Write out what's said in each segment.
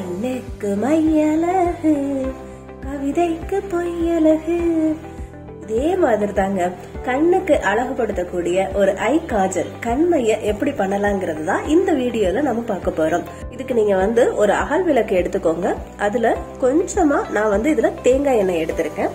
கண்ணுக்கு மையழகு கவிதைக்கு பொய்யழகு இதே மாதிரி தாங்க கண்ணுக்கு அழகுபடுத்தக்கூடிய ஒரு ஐ காஜல் கண்மைய எப்படி பண்ணலாங்கிறது தான் இந்த வீடியோல நம்ம பார்க்க போறோம் இதுக்கு நீங்க வந்து ஒரு அகல் விளக்கு எடுத்துக்கோங்க அதுல கொஞ்சமா நான் வந்து இதுல தேங்காய் எண்ணெய் எடுத்திருக்கேன்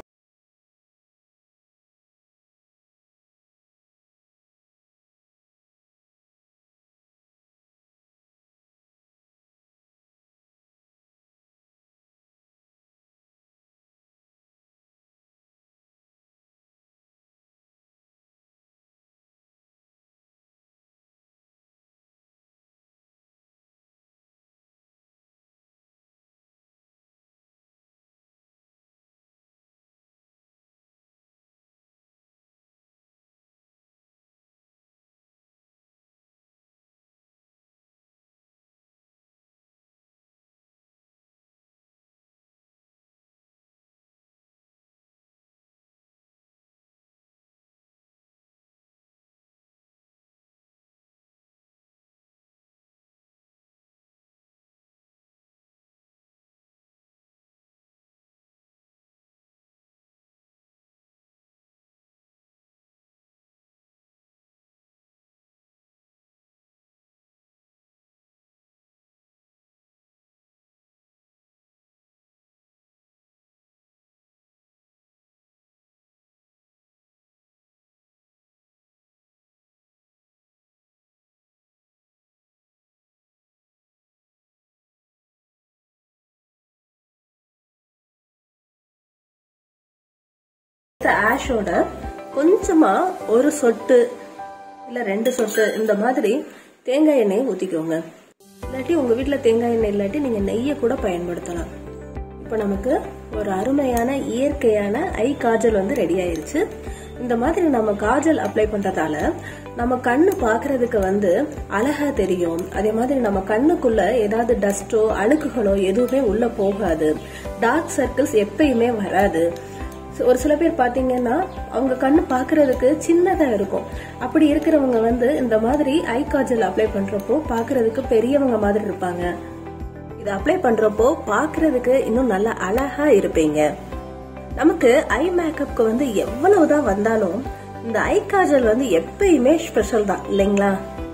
ஆஷோட கொஞ்சமா ஒரு சொட்டு இல்ல ரெண்டு சொட்டு இந்த மாதிரி தேங்காய் எண்ணெயை ஊத்திக்கோங்க இல்லாட்டி உங்க வீட்ல தேங்காய் எண்ணெய் இல்லாட்டி நீங்க நெய்யை கூட பயன்படுத்தலாம் இப்போ நமக்கு ஒரு அருமையான இயற்கையான ஐ காஜல் வந்து ரெடி ஆயிருச்சு இந்த மாதிரி நம்ம காஜல் அப்ளை பண்றதால நம்ம கண்ணு பாக்குறதுக்கு வந்து அழகா தெரியும் அதே மாதிரி நம்ம கண்ணுக்குள்ள ஏதாவது டஸ்டோ அழுக்குகளோ எதுவுமே உள்ள போகாது டார்க் சர்க்கிள்ஸ் எப்பயுமே வராது ஒரு சில பேர் பாத்தீங்கன்னா அவங்க கண்ணு பாக்குறதுக்கு சின்னதா இருக்கும் அப்படி இருக்கிறவங்க வந்து இந்த மாதிரி ஐ காஜல் அப்ளை பண்றப்போ பாக்குறதுக்கு பெரியவங்க மாதிரி இருப்பாங்க இது அப்ளை பண்றப்போ பாக்குறதுக்கு இன்னும் நல்லா அழகா இருப்பீங்க நமக்கு ஐ மேக்கப்க்கு வந்து எவ்வளவுதான் வந்தாலும் இந்த ஐ காஜல் வந்து எப்பயுமே ஸ்பெஷல் தான் இல்லைங்களா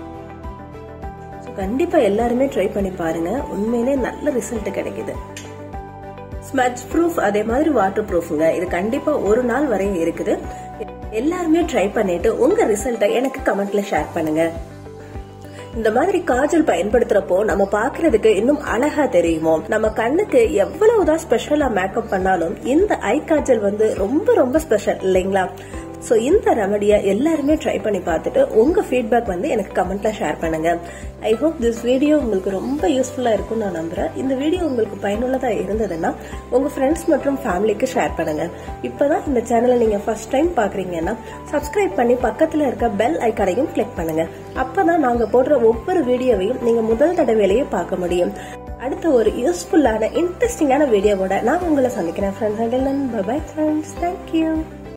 கண்டிப்பா எல்லாருமே ட்ரை பண்ணி பாருங்க உண்மையிலே நல்ல ரிசல்ட் கிடைக்குது ஸ்மட்ச் ப்ரூஃப் அதே மாதிரி வாட்டர் ப்ரூஃபுங்க இது கண்டிப்பா ஒரு நாள் வரையும் இருக்குது எல்லாருமே ட்ரை பண்ணிட்டு உங்க ரிசல்ட்டை எனக்கு கமெண்ட்ல ஷேர் பண்ணுங்க இந்த மாதிரி காஜல் பயன்படுத்துறப்போ நம்ம பாக்குறதுக்கு இன்னும் அழகா தெரியுமோ நம்ம கண்ணுக்கு எவ்வளவுதான் ஸ்பெஷலா மேக்கப் பண்ணாலும் இந்த ஐ காஜல் வந்து ரொம்ப ரொம்ப ஸ்பெஷல் இல்லைங்களா ஸோ இந்த ரெமடியை எல்லாருமே ட்ரை பண்ணி பார்த்துட்டு உங்க ஃபீட்பேக் வந்து எனக்கு கமெண்ட்ல ஷேர் பண்ணுங்க ஐ ஹோப் திஸ் வீடியோ உங்களுக்கு ரொம்ப யூஸ்ஃபுல்லா இருக்கும்னு நான் நம்புறேன் இந்த வீடியோ உங்களுக்கு பயனுள்ளதா இருந்ததுன்னா உங்க ஃப்ரெண்ட்ஸ் மற்றும் ஃபேமிலிக்கு ஷேர் பண்ணுங்க இப்பதான் இந்த சேனலை நீங்க ஃபர்ஸ்ட் டைம் பாக்குறீங்கன்னா சப்ஸ்கிரைப் பண்ணி பக்கத்துல இருக்க பெல் ஐக்கனையும் கிளிக் பண்ணுங்க அப்பதான் நாங்க போடுற ஒவ்வொரு வீடியோவையும் நீங்க முதல் தடவையிலேயே பார்க்க முடியும் அடுத்த ஒரு யூஸ்ஃபுல்லான இன்ட்ரெஸ்டிங்கான வீடியோவோட நான் உங்களை சந்திக்கிறேன் friends and bye friends thank you